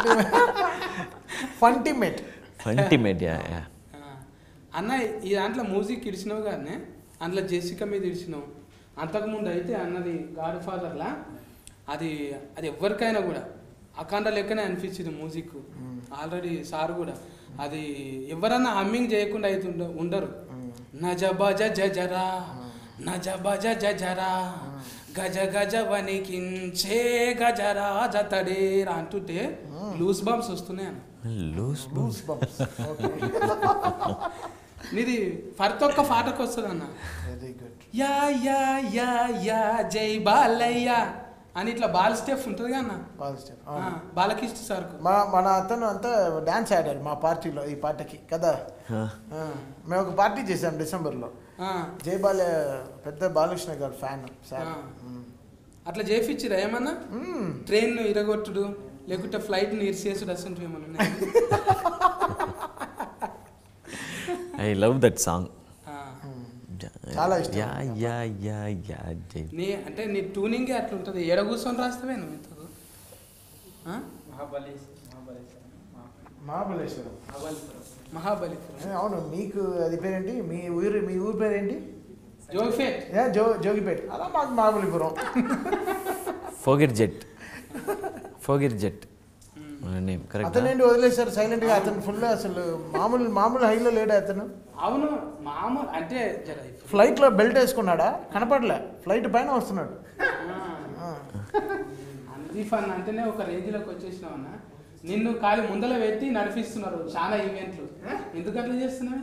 ఫంటిమేట్ ఫంటిమేట్ yeah yeah ఆ, అన్న ఈ దాంట్లో మ్యూజిక్ ఇడిచినావు కానీ అందులో జెసిక మీద ఇడిచినావు అంతకుముందు అయితే అన్నది గాడ్ ఫాదర్లా అది అది ఎవరికైనా కూడా అఖండ లెక్కనే అనిపించింది మ్యూజిక్ ఆల్రెడీ సార్ కూడా అది ఎవరన్నా హమ్మింగ్ చేయకుండా అయితే ఉండ- ఉండరు నజ బజ జజరా నజ బజ జజరా గజ గజ వణికించే గజరాజ తడేరా అంటుంటే లూస్ బాంబ్స్ వస్తున్నాయి అన్న లూస్ లూస్ బంప్స్ ఓకే నీది ప్రతి ఒక్క పాటకు వస్తుంది అన్న very good yeah yeah yeah yeah జై బాలయ్య అని ఇట్లా బాల స్టెప్ ఉంటుంది కదా అన్న పాజిటివ్ ఆ, బాలకృష్ణ సార్కు మా మన అతను అంతా డాన్స్ ఆడారు మా పార్టీలో ఈ పాటకి కదా ఆ, మేము ఒక పార్టీ చేసాం డిసెంబర్లో ఆ, జై బాల పెద్ద బాలకృష్ణ గారు ఫ్యాన్ సార్ ఆ. అట్లా చేపించిరా ఏమన్నా ట్రైన్ ఇరగొట్టుడు లేకుంటే ఫ్లైట్ ఇరిసేసుడు అసలు ఏమన్నా ఉన్నాయా? ఐ లవ్ దట్ సాంగ్ ఆ. చాలా ఇష్టం. యా యా యా యా జై నీ అంటే నీ ట్యూనింగే అట్లా ఉంటుంది ఎడ కూర్చొని రాస్తావే నువ్వు ఇంతకు ఆ? మహాబలేశ్వరం మహాబలిపురం ఏ, అవును మీకు అది పేరేంటి మీ ఊరు మీ ఊరు పేరేంటి జోఫేట్ ఏ, జో జోగిపేట అలా మాకు మహాబలిపురం ఫోగిర్ జెట్ ఫోగిర్ జెట్ నేమ్ కరెక్ట్ అతనేంటి వదిలేశారు సైలెంట్ గా అతను ఫుల్ అసలు మామూలు మామూలు హైలో లేడా అతను అవును మామూలు అంటే జర ఇప్పుడు- ఫ్లైట్ లో బెల్ట్ వేసుకున్నాడా కనపడలే ఫ్లైట్ పైన వస్తున్నాడు ఆ. ఆ. అన్రీఫ్ అన్న అంటేనే ఒక రేంజ్లోకి వచ్చేసినావు అన్న నిన్ను కాలి ముందల పెట్టి నడిపిస్తున్నారు చాలా ఈవెంట్లు ఎందుకు అట్లా చేస్తున్నావే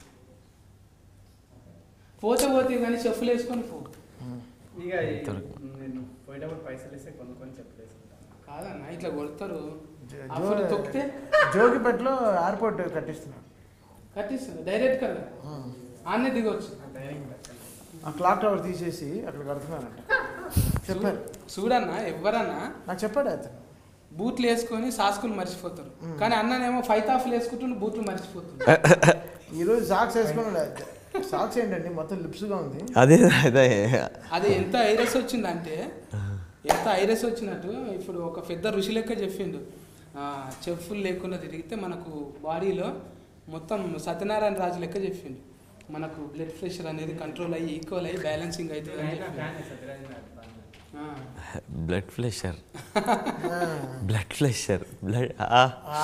పోతే పోతే కానీ చెప్పులు వేసుకొని పో ఇక నేను పోయేటప్పుడు పైసలు ఇస్తే కొనుక్కొని చెప్పలేసుకుంటాను కాదన్న ఇట్లా కొడతారు జో- అప్పుడు జో- తొక్కితే జోగిపేటలో ఎయిర్పోర్ట్ కట్టిస్తున్నాడు కట్టిస్తారు డైరెక్ట్ కదా ఆన్నే దిగొచ్చు ఆ క్లాక్ టవర్ తీసేసి అక్కడ కడుతున్నారంట చెప్పారు చూడన్న ఎవరన్నా నాకు చెప్పాడు అతను బూట్లు వేసుకొని సాస్కులు మర్చిపోతారు కానీ అన్ననేమో ఫైవ్ తాఫ్లు వేసుకుంటుంటే బూట్లు మర్చిపోతుంది ఈరోజు సాక్స్ వేసుకున్నాడు సాక్స్ ఏంటండి మొత్తం లిప్స్గా ఉంది అదే అదే అది ఎంత ఐరస్ వచ్చిందంటే ఎంత ఐరస్ వచ్చినట్టు ఇప్పుడు ఒక పెద్ద ఋషి లెక్క చెప్పిండు ఆ, చెప్పులు లేకుండా తిరిగితే మనకు బాడీలో మొత్తం సత్యనారాయణ రాజు లెక్క చెప్పిండు మనకు బ్లడ్ ప్రెషర్ అనేది కంట్రోల్ అయ్యి ఈక్వల్ అయ్యి బ్యాలెన్సింగ్ అవుతుంది అని చెప్పిండు. ఆ. బ్లడ్ ఫ్లెషర్ ఆ. బ్లడ్ ఫ్లెషర్ బ్లడ్ ఆ.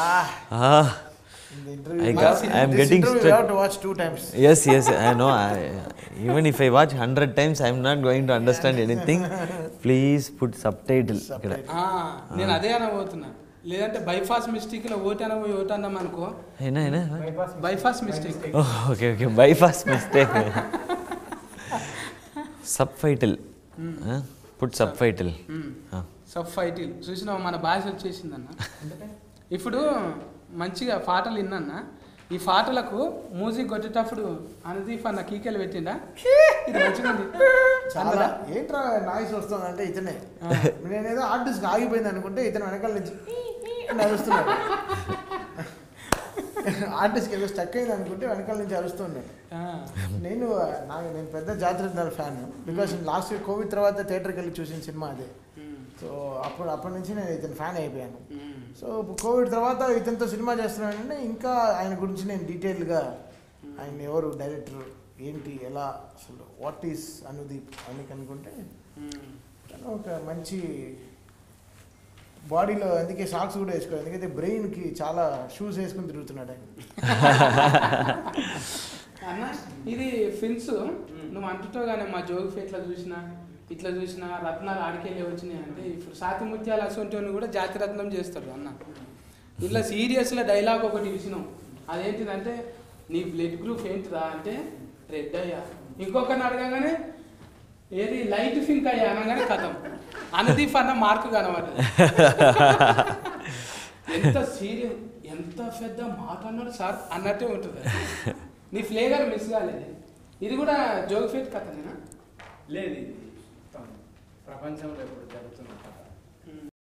I got- I am getting You straight- have to watch two times. yes yes i know I, even if i watch 100 times i'm not going to understand anything please put subtitle ఇక్కడ ఆ, నేను అదే అనబోతున్నా లేదంటే bypass mistake లో vote అనబోయి vote అన్నాం అనుకో అయినా అయినా bypass mistake okay okay bypass mistake subtitle put subtitle subtitle చూసినావు మన భాష వచ్చేసిందన్న ఇప్పుడు మంచిగా పాటలు విన్నా ఈ పాటలకు మ్యూజిక్ కొట్టేటప్పుడు అనుదీప్ అన్న కీకెలు పెట్టిండా ఇది మంచిగా ఉంది చాలా అన్నదా? ఏంట్రా నాయిస్ వస్తుంది అంటే ఇతనే నేనేదో ఆర్టిస్ట్ ఆగిపోయింది అనుకుంటే ఇతను వెనకాల నుంచి అని అరుస్తున్నాడు ఆర్టిస్ట్కి ఏదో స్టక్ అయింది అనుకుంటే వెనకాల నుంచి అరుస్తున్నాడు ఆ, నేను నాకు నేను పెద్ద జాతర fan because last year Covid తర్వాత థియేటర్కి వెళ్ళి చూసిన సినిమా అదే ఉమ్, సో అప్పుడు అప్పటి నుంచి నేను ఇతను ఫ్యాన్ అయిపోయాను ఉమ్, సో ఇప్పుడు కోవిడ్ తర్వాత ఇతనితో సినిమా చేస్తున్నానంటే ఇంకా ఆయన గురించి నేను డీటెయిల్గా ఆయన ఎవరు డైరెక్టర్ ఏంటి ఎలా అసలు వాట్ ఈస్ అనుదీప్ అని కనుక్కుంటే ఉమ్. తను ఒక మంచి బాడీలో అందుకే సాక్స్ కూడా వేసుకోవాలి ఎందుకంటే బ్రెయిన్కి చాలా షూస్ వేసుకుని తిరుగుతున్నాడు ఆయన అన్న ఇది ఫిన్స్ నువ్వు అంటుతావు కానీ మా జోగి ఇట్లా చూసినా ఇట్లా చూసినా రత్నాలు ఆడికెళ్ళి వచ్చినాయి అంటే ఇప్పుడు సాతి ముత్యాలు అసొంటివన్నీ కూడా జాతి రత్నం చేస్తాడు అన్న ఇట్లా సీరియస్లో డైలాగ్ ఒకటి చూసినాం అదేంటిదంటే నీ బ్లడ్ గ్రూప్ ఏంటిదా అంటే రెడ్ అయ్యా ఇంకొకరిని అడగగానే ఏది లైట్ పింక్ అయ్యా అనగానే కథం అనుదీప్ అన్న మార్కు కనబడ్డది ఎంత సీరియస్ ఎంత పెద్ద మాట అన్నాడు సార్ అన్నట్టే ఉంటుంది నీ ఫ్లేవర్ మిస్ కాలేదు ఇది కూడా జోగిఫేట్ కథనేనా లేదు ఇది మొత్తం ప్రపంచంలో ఇప్పుడు జరుగుతున్న కథ